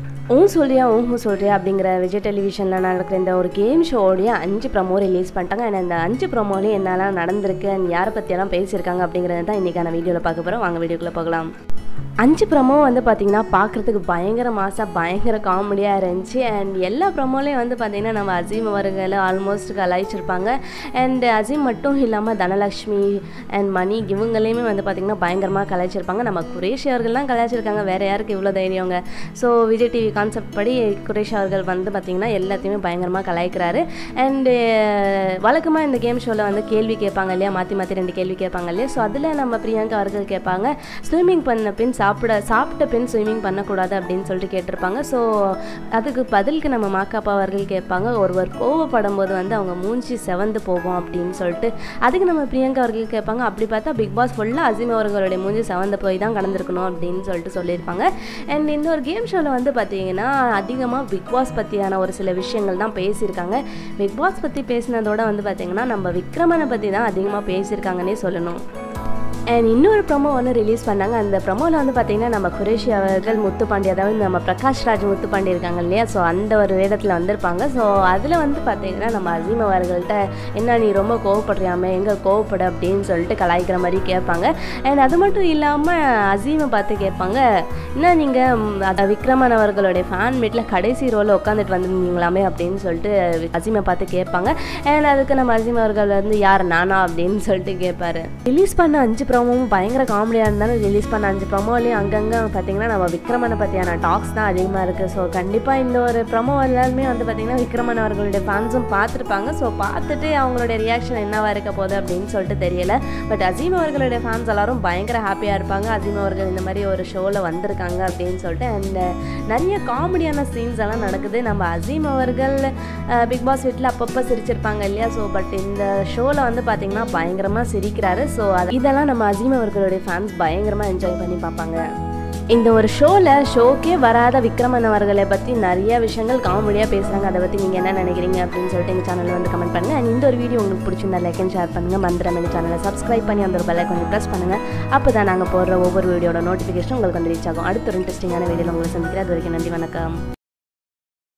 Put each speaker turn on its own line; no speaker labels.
ஊன் சொல்றியா ஊஹும் சொல்றியா அப்படிங்கிற விஜய் டெலிவிஷனில் நடக்கிற இந்த ஒரு கேம் ஷோடைய அஞ்சு ப்ரமோ ரிலீஸ் பண்ணிட்டாங்க அண்ட் அந்த அஞ்சு ப்ரமோலையும் என்னெல்லாம் நடந்திருக்கு அண்ட் யாரை பற்றியெல்லாம் பேசியிருக்காங்க அப்படிங்கிறது தான் இன்றைக்கான வீடியோவில் பார்க்க போகிறோம் வாங்க வீடியோக்குள்ளே போகலாம் அஞ்சு ப்ரமோ வந்து பார்த்திங்கன்னா பார்க்குறதுக்கு பயங்கர மாசாக பயங்கர காமெடியாக இருந்துச்சு அண்ட் எல்லா ப்ரமோலையும் வந்து பார்த்திங்கன்னா நம்ம அசீம் அவர்களை ஆல்மோஸ்ட் கலாய்ச்சிருப்பாங்க அண்ட் அசீம் மட்டும் இல்லாமல் தனலக்ஷ்மி அண்ட் மணி இவங்களையுமே வந்து பார்த்திங்கன்னா பயங்கரமாக கலாய்ச்சிருப்பாங்க நம்ம குரேஷ் அவர்கள்லாம் கலாய்ச்சிருக்காங்க வேறு யாருக்கு இவ்வளோ தைரியவங்க ஸோ விஜய் டிவி கான்செப்ட் படி குரேஷ் அவர்கள் வந்து பார்த்திங்கன்னா எல்லாத்தையுமே பயங்கரமாக கலாய்க்கிறாரு அண்டு வழக்கமாக இந்த கேம் ஷோவில் வந்து கேள்வி கேட்பாங்க இல்லையா மாற்றி மாற்றி ரெண்டு கேள்வி கேட்பாங்க இல்லையா ஸோ அதில் நம்ம பிரியங்கா அவர்கள் கேட்பாங்க ஸ்விம்மிங் பண்ண பின் சாப்பிட சாப்பிட்ட பின் ஸ்விம்மிங் பண்ணக்கூடாது அப்படின்னு சொல்லிட்டு கேட்டிருப்பாங்க ஸோ அதுக்கு பதிலுக்கு நம்ம மாக்காப்பா அவர்கள் கேட்பாங்க ஒருவர் கோவப்படும் போது வந்து அவங்க மூஞ்சி செவந்து போகும் அப்படின்னு சொல்லிட்டு அதுக்கு நம்ம பிரியங்கா அவர்கள் கேட்பாங்க அப்படி பார்த்தா பிக் பாஸ் ஃபுல்லாக அசீம் அவர்களுடைய மூஞ்சி செவந்து போய் தான் கலந்துருக்கணும் அப்படின்னு சொல்லிட்டு சொல்லியிருப்பாங்க அண்ட் இந்த ஒரு கேம் ஷோவில் வந்து பார்த்தீங்கன்னா அதிகமாக பிக் பாஸ் பற்றியான ஒரு சில விஷயங்கள் தான் பேசியிருக்காங்க பிக் பாஸ் பற்றி பேசினதோட வந்து பார்த்தீங்கன்னா நம்ம விக்ரமனை பற்றி தான் அதிகமாக பேசியிருக்காங்கன்னே சொல்லணும் அண்ட் இன்னொரு ப்ரொமோ ஒன்று ரிலீஸ் பண்ணாங்க அந்த ப்ரொமோவில் வந்து பார்த்தீங்கன்னா நம்ம குரேஷி அவர்கள் முத்துப்பாண்டி அதாவது நம்ம பிரகாஷ் ராஜ் முத்துப்பாண்டி இருக்காங்க இல்லையா ஸோ அந்த ஒரு வேடத்தில் வந்திருப்பாங்க ஸோ அதில் வந்து பார்த்தீங்கன்னா நம்ம அசீம் அவர்கள்ட்ட என்ன நீ ரொம்ப கோவப்படுறியாம எங்கே கோவப்பட அப்படின்னு சொல்லிட்டு கலாய்க்கிற மாதிரி கேட்பாங்க அண்ட் அது மட்டும் இல்லாமல் அசீமை பார்த்து கேட்பாங்க என்ன நீங்கள் விக்ரமன் அவர்களுடைய ஃபேன் மீட்டில் கடைசி ரோலில் உட்காந்துட்டு வந்திருந்தீங்களாமே அப்படின்னு சொல்லிட்டு அசீமை பார்த்து கேட்பாங்க அண்ட் அதுக்கு நம்ம அசீம் அவர்கள் வந்து யார் நானா அப்படின்னு சொல்லிட்டு கேட்பாரு ரிலீஸ் பண்ண அஞ்சு ப்ரோமோவும் பயங்கர காமெடியாக இருந்தாலும் ரிலீஸ் பண்ண அஞ்சு ப்ரோமோலையும் அங்கங்கே பார்த்தீங்கன்னா நம்ம விக்ரமனை பற்றியான டாக்ஸ் தான் அதிகமாக இருக்குது ஸோ கண்டிப்பாக இந்த ஒரு ப்ரோமோ எல்லாருமே வந்து பார்த்திங்கன்னா விக்ரமன் அவர்களுடைய ஃபேன்ஸும் பார்த்துருப்பாங்க ஸோ பார்த்துட்டு அவங்களுடைய ரியாக்ஷன் என்னவா இருக்க போகுது அப்படின்னு சொல்லிட்டு தெரியல பட் அசீம் அவர்களுடைய ஃபேன்ஸ் எல்லாரும் பயங்கர ஹாப்பியாக இருப்பாங்க அசீம் அவர்கள் இந்த மாதிரி ஒரு ஷோவில் வந்திருக்காங்க அப்படின்னு சொல்லிட்டு அண்ட் நிறைய காமெடியான சீன்ஸ் எல்லாம் நடக்குது நம்ம அசீம் அவர்கள் பிக் பாஸ் வீட்டில் அப்பப்போ சிரிச்சிருப்பாங்க இல்லையா ஸோ பட் இந்த ஷோவில் வந்து பார்த்திங்கன்னா பயங்கரமாக சிரிக்கிறாரு ஸோ அது இதெல்லாம் நம்ம அசீம் அவர்களுடைய ஃபேன்ஸ் பயங்கரமாக என்ஜாய் பண்ணி பார்ப்பாங்க இந்த ஒரு ஷோவில் ஷோக்கே வராத விக்ரமன் அவர்களை பற்றி நிறைய விஷயங்கள் காமெடியாக பேசுகிறாங்க அதை பற்றி நீங்கள் என்ன நினைக்கிறீங்க அப்படின்னு சொல்லிட்டு எங்கள் சேனலில் வந்து கமெண்ட் பண்ணுங்கள் அண்ட் இந்த ஒரு வீடியோ உங்களுக்கு பிடிச்சிருந்தா லைக் அண்ட் ஷேர் பண்ணுங்கள் மந்திரம் எங்கள் சேனலை சப்ஸ்கிரைப் பண்ணி அந்த ஒரு பெல்லை கொஞ்சம் ப்ரெஸ் பண்ணுங்கள் அப்போ தான் நாங்கள் போடுற ஒவ்வொரு வீடியோட நோட்டிஃபிகேஷன் உங்களுக்கு வந்து ரீச் ஆகும் அடுத்த ஒரு இன்ட்ரெஸ்டிங்கான வீடியோவில் உங்களை சந்திக்கிறேன் அது வரைக்கும் நன்றி வணக்கம்